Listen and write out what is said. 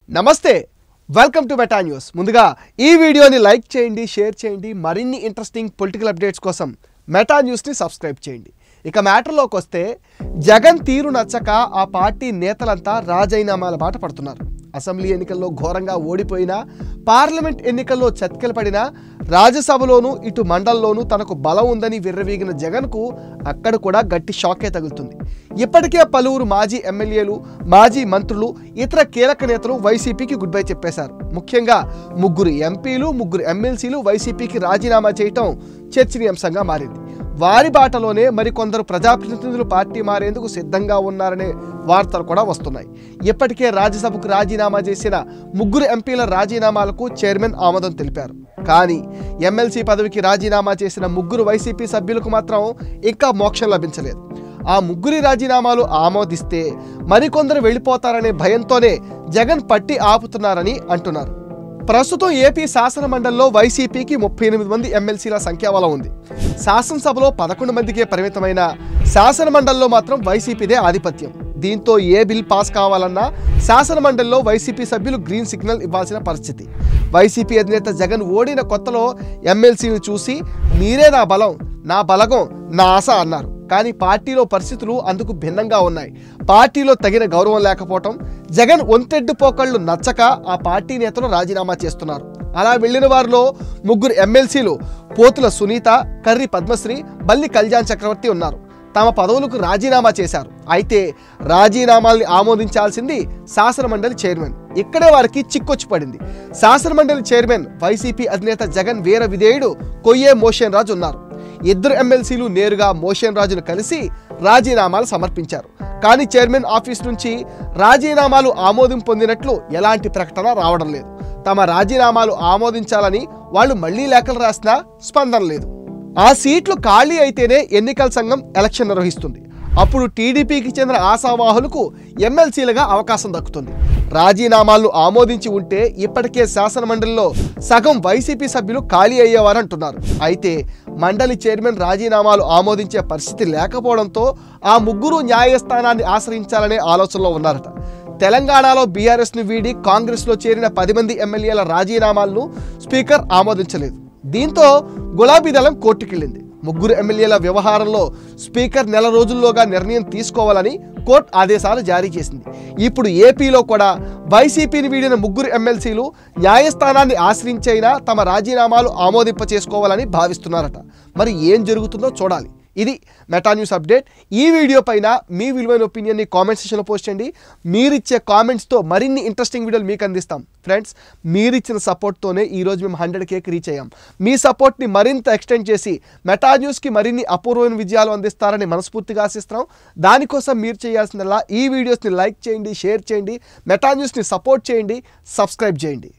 నమస్తే welcome to meta news ముందుగా ఈ వీడియోని లైక్ చేయండి షేర్ చేయండి మరిన్ని ఇంట్రెస్టింగ్ పొలిటికల్ అప్డేట్స్ కోసం మెటా న్యూస్ని సబ్స్క్రైబ్ చేయండి ఇక మ్యాటర్లోకి వస్తే జగన్ తీరు నచ్చక ఆ పార్టీ నేతలంతా రాజీనామాల బాట పడుతున్నారు అసెంబ్లీ ఎన్నికల్లో ఘోరంగా ఓడిపోయినా పార్లమెంట్ ఎన్నికల్లో చతికిల పడినా రాజ్యసభలోనూ ఇటు మండలంలోనూ తనకు బలం ఉందని విర్రవీగిన జగన్కు అక్కడ కూడా గట్టి షాకే తగులుతుంది ఇప్పటికే పలువురు మాజీ ఎమ్మెల్యేలు మాజీ మంత్రులు ఇతర కీలక నేతలు వైసీపీకి గుడ్ బై చెప్పేశారు ముఖ్యంగా ముగ్గురు ఎంపీలు ముగ్గురు ఎమ్మెల్సీలు వైసీపీకి రాజీనామా చేయటం చర్చనీయాంశంగా మారింది వారి బాటలోనే మరికొందరు ప్రజాప్రతినిధులు పార్టీ మారేందుకు సిద్ధంగా ఉన్నారనే వార్తలు కూడా వస్తున్నాయి ఇప్పటికే రాజ్యసభకు రాజీనామా చేసిన ముగ్గురు ఎంపీల రాజీనామాలకు చైర్మన్ ఆమోదం తెలిపారు కానీ ఎమ్మెల్సీ పదవికి రాజీనామా చేసిన ముగ్గురు వైసీపీ సభ్యులకు మాత్రం ఇంకా మోక్షం లభించలేదు ఆ ముగ్గురి రాజీనామాలు ఆమోదిస్తే మరికొందరు వెళ్ళిపోతారనే భయంతోనే జగన్ పట్టి ఆపుతున్నారని అంటున్నారు ప్రస్తుతం ఏపీ శాసన మండలిలో వైసీపీకి ముప్పై ఎనిమిది మంది ఎమ్మెల్సీల సంఖ్యాబలం ఉంది శాసనసభలో పదకొండు మందికే పరిమితమైన శాసన మండలిలో మాత్రం వైసీపీదే ఆధిపత్యం దీంతో ఏ బిల్ పాస్ కావాలన్నా శాసన మండలిలో వైసీపీ సభ్యులు గ్రీన్ సిగ్నల్ ఇవ్వాల్సిన పరిస్థితి వైసీపీ అధినేత జగన్ ఓడిన కొత్తలో ఎమ్మెల్సీని చూసి మీరే నా బలం నా బలగం నా ఆశ అన్నారు కానీ పార్టీలో పరిస్థితులు అందుకు భిన్నంగా ఉన్నాయి పార్టీలో తగిన గౌరవం లేకపోవటం జగన్ ఒంటెడ్డు పోకళ్ళు నచ్చక ఆ పార్టీ నేతలు రాజీనామా చేస్తున్నారు అలా వెళ్ళిన వారిలో ముగ్గురు ఎమ్మెల్సీలు పోతుల సునీత కర్రి పద్మశ్రీ బల్లి కళ్యాణ్ చక్రవర్తి ఉన్నారు తమ పదవులకు రాజీనామా చేశారు అయితే రాజీనామాల్ని ఆమోదించాల్సింది శాసనమండలి చైర్మన్ ఇక్కడే వారికి చిక్కొచ్చి పడింది శాసనమండలి చైర్మన్ వైసీపీ అధినేత జగన్ వీర విధేయుడు కొయ్యే మోషన్ రాజు ఉన్నారు ఇద్దరు ఎమ్మెల్సీలు నేరుగా మోషన్ రాజును కలిసి రాజీనామాలు సమర్పించారు కానీ చైర్మన్ ఆఫీస్ నుంచి రాజీనామాలు ఆమోదం పొందినట్లు ఎలాంటి ప్రకటన రావడం లేదు తమ రాజీనామాలు ఆమోదించాలని వాళ్ళు మళ్లీ లేఖలు రాసినా స్పందన లేదు ఆ సీట్లు ఖాళీ అయితేనే ఎన్నికల సంఘం ఎలక్షన్ నిర్వహిస్తుంది అప్పుడు టీడీపీకి చెందిన ఆశావాహులకు ఎమ్మెల్సీలుగా అవకాశం దక్కుతుంది రాజీనామాలను ఆమోదించి ఉంటే ఇప్పటికే శాసనమండలిలో సగం వైసీపీ సభ్యులు ఖాళీ అయ్యేవారంటున్నారు అయితే మండలి చైర్మన్ రాజీనామాలు ఆమోదించే పరిస్థితి లేకపోవడంతో ఆ ముగ్గురు న్యాయస్థానాన్ని ఆశ్రయించాలనే ఆలోచనలో ఉన్నారట తెలంగాణలో బీఆర్ఎస్ను వీడి కాంగ్రెస్లో చేరిన పది మంది ఎమ్మెల్యేల రాజీనామాలను స్పీకర్ ఆమోదించలేదు దీంతో గులాబీ దళం కోర్టుకెళ్ళింది ముగ్గురు ఎమ్మెల్యేల వ్యవహారంలో స్పీకర్ నెల రోజుల్లోగా నిర్ణయం తీసుకోవాలని కోర్టు ఆదేశాలు జారీ చేసింది ఇప్పుడు ఏపీలో కూడా వైసీపీని వీడిన ముగ్గురు ఎమ్మెల్సీలు న్యాయస్థానాన్ని ఆశ్రయించైనా తమ రాజీనామాలు ఆమోదింప చేసుకోవాలని భావిస్తున్నారట మరి ఏం జరుగుతుందో చూడాలి ఇది మెటా న్యూస్ అప్డేట్ ఈ వీడియో పైన మీ విలువైన ఒపీనియన్ని కామెంట్ సెక్షన్లో పోస్ట్ చేయండి మీరిచ్చే కామెంట్స్తో మరిన్ని ఇంట్రెస్టింగ్ వీడియోలు మీకు అందిస్తాం ఫ్రెండ్స్ మీరిచ్చిన సపోర్ట్తోనే ఈరోజు మేము హండ్రెడ్ కేక్ రీచ్ అయ్యాం మీ సపోర్ట్ని మరింత ఎక్స్టెండ్ చేసి మెటా న్యూస్కి మరిన్ని అపూర్వమైన విజయాలు అందిస్తారని మనస్ఫూర్తిగా ఆశిస్తున్నాం దానికోసం మీరు చేయాల్సిందల్లా ఈ వీడియోస్ని లైక్ చేయండి షేర్ చేయండి మెటా న్యూస్ని సపోర్ట్ చేయండి సబ్స్క్రైబ్ చేయండి